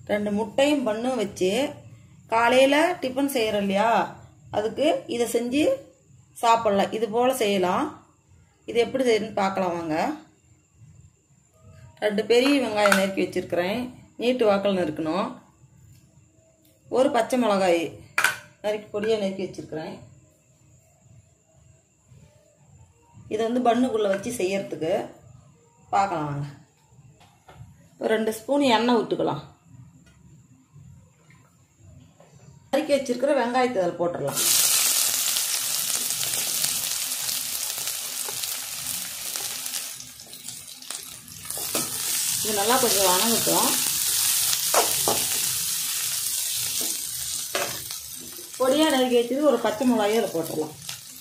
ரெண்டு முட்டையும் பண்ணும் வச்சு காலையில் டிஃபன் செய்கிறோம் இல்லையா அதுக்கு இதை செஞ்சு சாப்பிட்லாம் இது போல் செய்யலாம் இது எப்படி செய்யணும்னு பார்க்கலாம் வாங்க ரெண்டு பெரிய வெங்காயம் நறுக்கி வச்சுருக்கிறேன் நீட்டு வாக்கில் நறுக்கணும் ஒரு பச்சை மிளகாய் நறுக்கி பொடியாக நறுக்கி வச்சுருக்கிறேன் இதை வந்து பண்ணுக்குள்ளே வச்சு செய்யறதுக்கு பார்க்கலாம் வாங்க ஒரு ரெண்டு ஸ்பூன் எண்ணெய் விட்டுக்கலாம் நறுக்கி வச்சிருக்கிற வெங்காயத்தை அதில் போட்டுடலாம் இது நல்லா கொஞ்சம் வணங்கட்டும் பொடியாக நறுக்கி வச்சது ஒரு பச்சை மிளகாயும் அதில் போட்டுடலாம்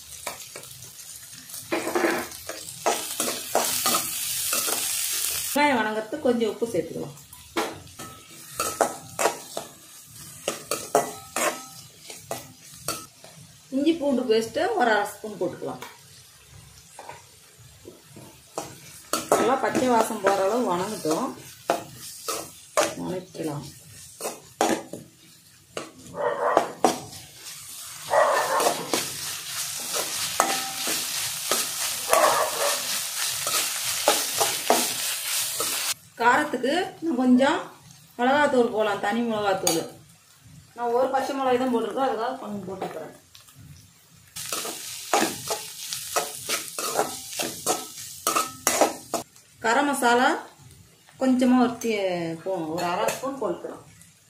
வெங்காயம் வணங்கிறதுக்கு கொஞ்சம் உப்பு சேர்த்துக்கலாம் இஞ்சி பூண்டு பேஸ்ட்டு ஒரு அரை ஸ்பூன் போட்டுக்கலாம் நல்லா பச்சை வாசம் போகிற அளவு வணங்கட்டும் வணக்கலாம் காரத்துக்கு நான் கொஞ்சம் மிளகாத்தூள் போடலாம் தனி மிளகாத்தூள் நான் ஒரு பச்சை மிளகாய் தான் போட்டிருக்கோம் அதுக்காக கொஞ்சம் போட்டுக்கிறேன் கரம் மசாலா கொஞ்சமாக ஒரு டீ போகணும் ஒரு அரை ஸ்பூன் போட்டுக்கிறோம்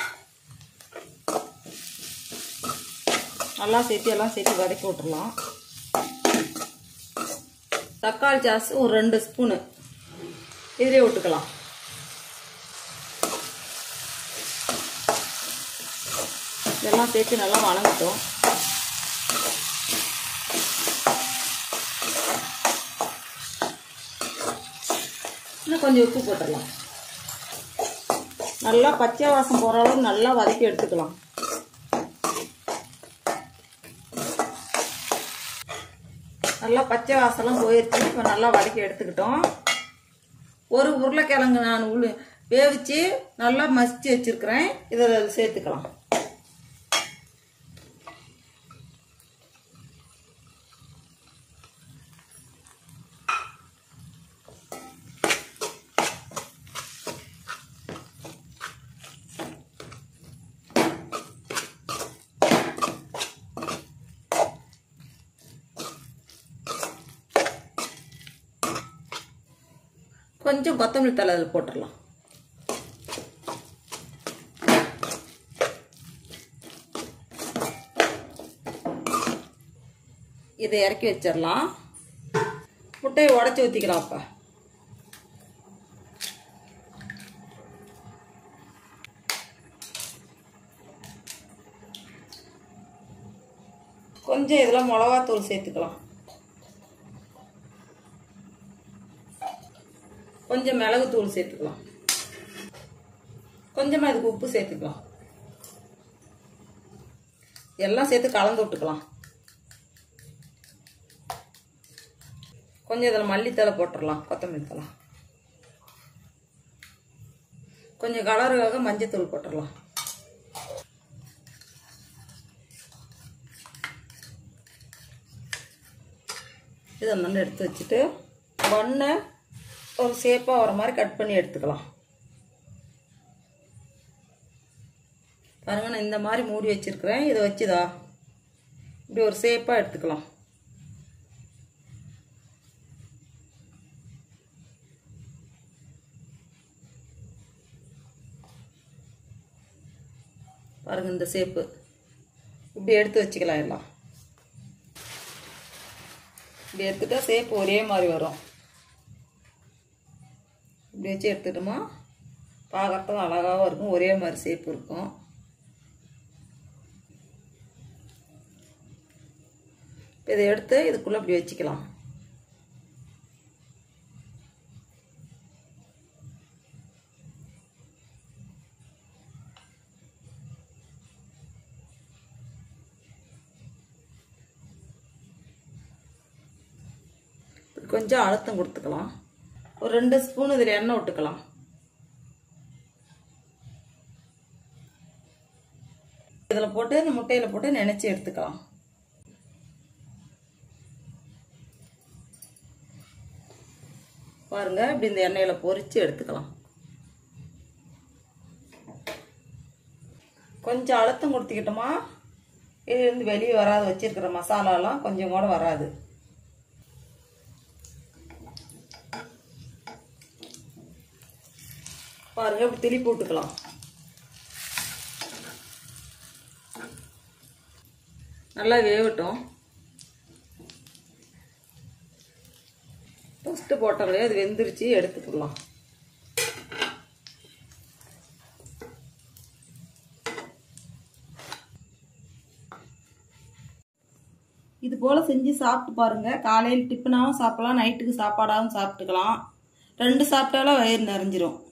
நல்லா சேர்த்து எல்லாம் சேர்த்து வதக்கி விட்டுறலாம் தக்காளி சாஸ் ஒரு ரெண்டு ஸ்பூனு இதிலே விட்டுக்கலாம் இதெல்லாம் சேர்த்து நல்லா வணங்கட்டும் இன்னும் கொஞ்சம் உப்பு போட்டுடலாம் நல்லா பச்சை வாசம் போகிற அளவுக்கு நல்லா வதக்கி எடுத்துக்கலாம் நல்லா பச்சை வாசம்லாம் போயிடுச்சு இப்போ நல்லா வதக்கி எடுத்துக்கிட்டோம் ஒரு உருளைக்கிழங்கு நான் உள்ள வேவிச்சு நல்லா மசிச்சு வச்சிருக்கிறேன் இதில் சேர்த்துக்கலாம் கொஞ்சம் கொத்தமல்லி தலை அதில் போட்டுடலாம் இதை இறக்கி வச்சிடலாம் முட்டையை உடச்சி ஊற்றிக்கலாம் அப்போ கொஞ்சம் இதில் மிளகாத்தூள் சேர்த்துக்கலாம் கொஞ்சம் மிளகுத்தூள் சேர்த்துக்கலாம் கொஞ்சமாக இதுக்கு உப்பு சேர்த்துக்கலாம் எல்லாம் சேர்த்து கலந்து விட்டுக்கலாம் கொஞ்சம் இதில் மல்லித்தலை போட்டுடலாம் கொத்தமல்லி தலை கொஞ்சம் கலருக்காக மஞ்சத்தூள் போட்டுடலாம் இதை நல்லா எடுத்து வச்சுட்டு பண்ணை ஒரு ஷேப்பாக வர மாதிரி கட் பண்ணி எடுத்துக்கலாம் பாருங்க நான் இந்த மாதிரி மூடி வச்சிருக்கிறேன் இதை வச்சுதா இப்படி ஒரு ஷேப்பாக எடுத்துக்கலாம் பாருங்க இந்த ஷேப்பு இப்படி எடுத்து வச்சுக்கலாம் எல்லாம் இப்படி எடுத்துட்டா ஷேப் ஒரே மாதிரி வரும் இப்படி வச்சு எடுத்துட்டோமா பார்க்கறதுக்கும் அழகாகவும் இருக்கும் ஒரே மாதிரி ஷேப் இருக்கும் இப்போ இதை எடுத்து இதுக்குள்ளே இப்படி வச்சுக்கலாம் இப்படி கொஞ்சம் அழுத்தம் கொடுத்துக்கலாம் ஒரு ரெண்டு ஸ்பூன் இதில் எண்ணெய் விட்டுக்கலாம் இதில் போட்டு இந்த முட்டையில் போட்டு நினச்சி எடுத்துக்கலாம் பாருங்க இப்படி இந்த எண்ணெயில் பொரிச்சு எடுத்துக்கலாம் கொஞ்சம் அழுத்தம் கொடுத்துக்கிட்டோமா இதுலேருந்து வெளியே வராது வச்சிருக்கிற மசாலாலாம் கொஞ்சம் கூட வராது பாருங்க இப்படி திருப்பி விட்டுக்கலாம் நல்லா வேகட்டும் ஃபஸ்ட்டு போட்டோம்லையே அது வெந்துருச்சு எடுத்துக்கலாம் இது போல் செஞ்சு சாப்பிட்டு பாருங்கள் காலையில் டிஃபனாகவும் சாப்பிடலாம் நைட்டுக்கு சாப்பாடாகவும் சாப்பிட்டுக்கலாம் ரெண்டு சாப்பிட்டாலும் வயிறு நிறைஞ்சிரும்